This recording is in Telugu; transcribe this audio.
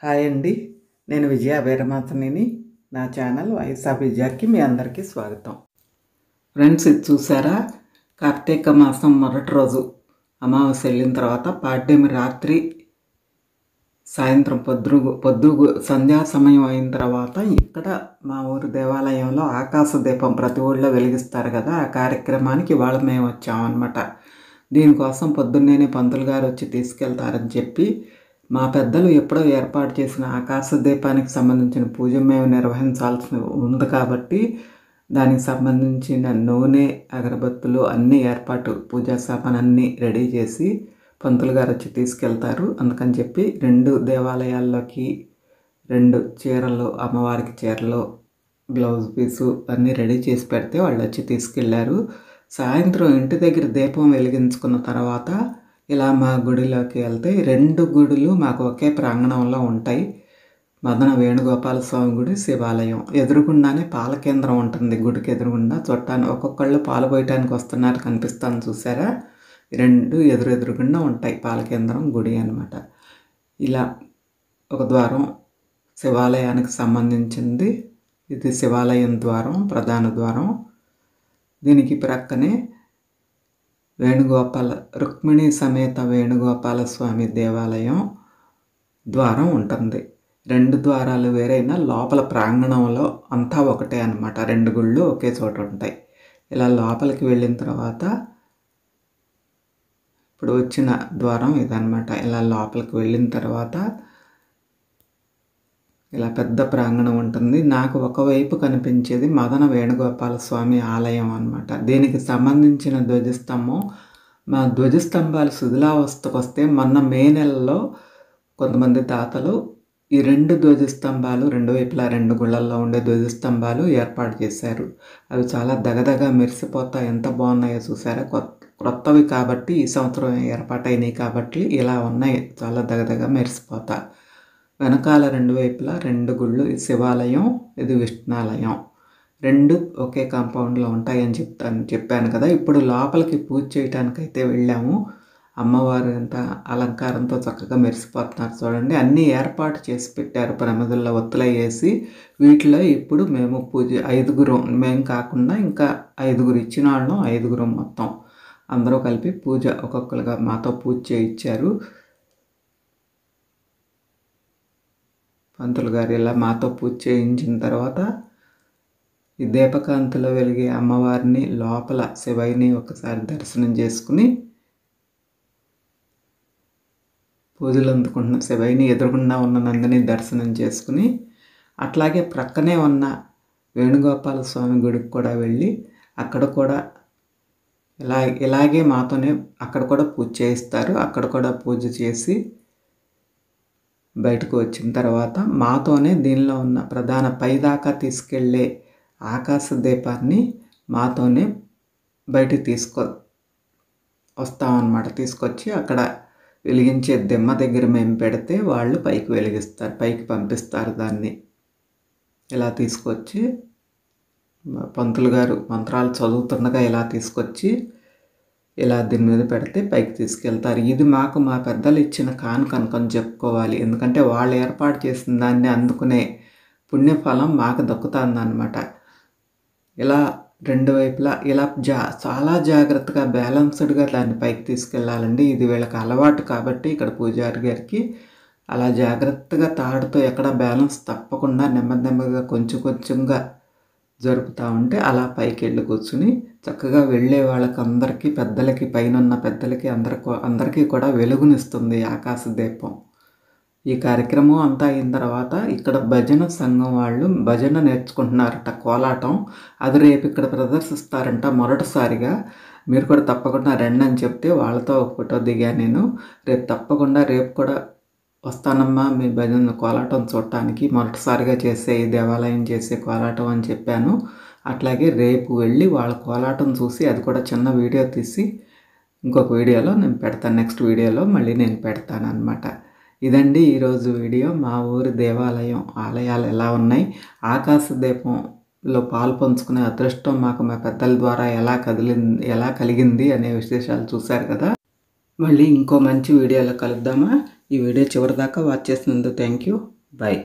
హాయ్ అండి నేను విజయ వీరమాతనిని నా ఛానల్ వాయిస్ ఆఫ్ విజయాకి మీ అందరికీ స్వాగతం ఫ్రెండ్స్ ఇది చూసారా కార్తీక మాసం మొదటి రోజు అమావాస్య వెళ్ళిన తర్వాత పాడ్యమి రాత్రి సాయంత్రం పొద్దు పొద్దు సంధ్యా సమయం అయిన తర్వాత ఇక్కడ మా ఊరు దేవాలయంలో ఆకాశ దీపం ప్రతి ఊళ్ళో వెలిగిస్తారు కదా ఆ కార్యక్రమానికి ఇవాళ మేము వచ్చామన్నమాట దీనికోసం పొద్దున్నేనే పంతులు గారు వచ్చి తీసుకెళ్తారని చెప్పి మా పెద్దలు ఎప్పుడో ఏర్పాటు చేసిన ఆకాశ దీపానికి సంబంధించిన పూజ మేము నిర్వహించాల్సి ఉంది కాబట్టి దానికి సంబంధించిన నూనె అగరబత్తులు అన్నీ ఏర్పాటు పూజా సామాన్ అన్నీ రెడీ చేసి పంతులు గారు వచ్చి తీసుకెళ్తారు అందుకని చెప్పి రెండు దేవాలయాల్లోకి రెండు చీరలు అమ్మవారికి చీరలు బ్లౌజ్ పీసు అన్నీ రెడీ చేసి పెడితే వాళ్ళు వచ్చి తీసుకెళ్ళారు సాయంత్రం ఇంటి దగ్గర దీపం వెలిగించుకున్న తర్వాత ఇలా మా గుడిలోకి వెళ్తే రెండు గుడులు మాకు ఒకే ప్రాంగణంలో ఉంటాయి మదన వేణుగోపాల స్వామి గుడి శివాలయం ఎదురుగుండానే పాల కేంద్రం ఉంటుంది గుడికి ఎదురుగుండా చుట్టాన్ని ఒక్కొక్కళ్ళు పాలు పోయటానికి వస్తున్నారు కనిపిస్తాను చూసారా రెండు ఎదురెదురుగుండా ఉంటాయి పాల కేంద్రం గుడి అనమాట ఇలా ఒక ద్వారం శివాలయానికి సంబంధించింది ఇది శివాలయం ద్వారం ప్రధాన ద్వారం దీనికి ప్రక్కనే వేణుగోపాల రుక్మిణి సమేత వేణుగోపాల స్వామి దేవాలయం ద్వారం ఉంటుంది రెండు ద్వారాలు వేరైనా లోపల ప్రాంగణంలో అంతా ఒకటే అనమాట రెండు గుళ్ళు ఒకే చోట ఉంటాయి ఇలా లోపలికి వెళ్ళిన తర్వాత ఇప్పుడు వచ్చిన ద్వారం ఇదనమాట ఇలా లోపలికి వెళ్ళిన తర్వాత ఇలా పెద్ద ప్రాంగణం ఉంటుంది నాకు ఒకవైపు కనిపించేది మదన వేణుగోపాల స్వామి ఆలయం అనమాట దీనికి సంబంధించిన ధ్వజస్తంభం మా ధ్వజస్తంభాలు శిథిలావస్థకు వస్తే మొన్న మే నెలలో కొంతమంది తాతలు ఈ రెండు ధ్వజస్తంభాలు రెండు వైపులా రెండు గుళ్ళల్లో ఉండే ధ్వజస్తంభాలు ఏర్పాటు చేశారు అవి చాలా దగదగా మెరిసిపోతా ఎంత బాగున్నాయో చూసారా కొత్త క్రొత్తవి కాబట్టి ఈ సంవత్సరం ఏర్పాటైనాయి కాబట్టి ఇలా ఉన్నాయి చాలా దగదగా మెరిసిపోతా వెనకాల రెండు వైపులా రెండు గుళ్ళు ఇది శివాలయం ఇది విష్ణాలయం రెండు ఒకే కాంపౌండ్లో ఉంటాయని చెప్తాను చెప్పాను కదా ఇప్పుడు లోపలికి పూజ చేయడానికైతే వెళ్ళాము అమ్మవారు ఎంత అలంకారంతో చక్కగా మెరిసిపోతున్నారు చూడండి అన్నీ ఏర్పాటు చేసి పెట్టారు ప్రమిదల్లో ఒత్తులు వేసి వీటిలో ఇప్పుడు మేము పూజ ఐదుగురు మేము కాకుండా ఇంకా ఐదుగురు ఇచ్చిన వాళ్ళం ఐదుగురు మొత్తం అందరూ కలిపి పూజ ఒక్కొక్కరుగా మాతో పూజ చేయించారు పంతులు గారు ఇలా మాతో పూజ చేయించిన తర్వాత ఈ దీపకాంతిలో వెలిగే అమ్మవారిని లోపల శివయ్యని ఒకసారి దర్శనం చేసుకుని పూజలు అందుకుంటున్న శివయ్యని ఎదురుగుండా ఉన్న నందిని దర్శనం చేసుకుని అట్లాగే ప్రక్కనే ఉన్న వేణుగోపాల స్వామి గుడికి కూడా వెళ్ళి అక్కడ కూడా ఇలా ఇలాగే మాతోనే అక్కడ కూడా పూజ చేయిస్తారు అక్కడ కూడా పూజ చేసి బయటకు వచ్చిన తర్వాత మాతోనే దీనిలో ఉన్న ప్రధాన పైదాకా తీసుకెళ్ళే ఆకాశ దీపాన్ని మాతోనే బయటికి తీసుకో వస్తామన్నమాట తీసుకొచ్చి అక్కడ వెలిగించే దిమ్మ దగ్గర మేము పెడితే వాళ్ళు పైకి వెలిగిస్తారు పైకి పంపిస్తారు దాన్ని ఇలా తీసుకొచ్చి పంతులు గారు మంత్రాలు చదువుతుండగా ఇలా తీసుకొచ్చి ఇలా దీని మీద పెడితే పైకి తీసుకెళ్తారు ఇది మాకు మా పెద్దలు ఇచ్చిన కానుక అనుకొని చెప్పుకోవాలి ఎందుకంటే వాళ్ళు ఏర్పాటు చేసిన దాన్ని అందుకునే పుణ్యఫలం మాకు దక్కుతుందన్నమాట ఇలా రెండు వైపులా ఇలా జా చాలా జాగ్రత్తగా బ్యాలెన్స్డ్గా దాన్ని పైకి తీసుకెళ్ళాలండి ఇది వీళ్ళకి అలవాటు కాబట్టి ఇక్కడ పూజారి గారికి అలా జాగ్రత్తగా తాడుతో ఎక్కడ బ్యాలెన్స్ తప్పకుండా నెమ్మది నెమ్మదిగా కొంచెం కొంచెంగా జరుపుతూ ఉంటే అలా పైకి వెళ్ళి కూర్చుని చక్కగా వెళ్ళే వాళ్ళకి అందరికీ పెద్దలకి పైన ఉన్న పెద్దలకి అందరికి అందరికీ కూడా వెలుగునిస్తుంది ఆకాశ దీపం ఈ కార్యక్రమం అంతా అయిన తర్వాత ఇక్కడ భజన సంఘం వాళ్ళు భజన నేర్చుకుంటున్నారట కోలాటం అది రేపు ఇక్కడ ప్రదర్శిస్తారంట మొదటిసారిగా మీరు కూడా తప్పకుండా రండి అని చెప్తే వాళ్ళతో ఒక ఫోటో దిగా నేను రేపు తప్పకుండా రేపు కూడా వస్తానమ్మా మీ భజన కోలాటం చూడటానికి మొదటిసారిగా చేసే ఈ దేవాలయం చేసే కోలాటం అని చెప్పాను అట్లాగే రేపు వెళ్ళి వాళ్ళ కోలాటం చూసి అది కూడా చిన్న వీడియో తీసి ఇంకొక వీడియోలో నేను పెడతాను నెక్స్ట్ వీడియోలో మళ్ళీ నేను పెడతాను అనమాట ఇదండి ఈరోజు వీడియో మా ఊరి దేవాలయం ఆలయాలు ఎలా ఉన్నాయి ఆకాశ దీపంలో పాలు పంచుకునే అదృష్టం మాకు మా పెద్దల ద్వారా ఎలా కదిలింది ఎలా కలిగింది అనే విశేషాలు చూశారు కదా మళ్ళీ ఇంకో మంచి వీడియోలో కలుద్దామా ఈ వీడియో చివరిదాకా వాచ్ చేసినందుకు థ్యాంక్ యూ బాయ్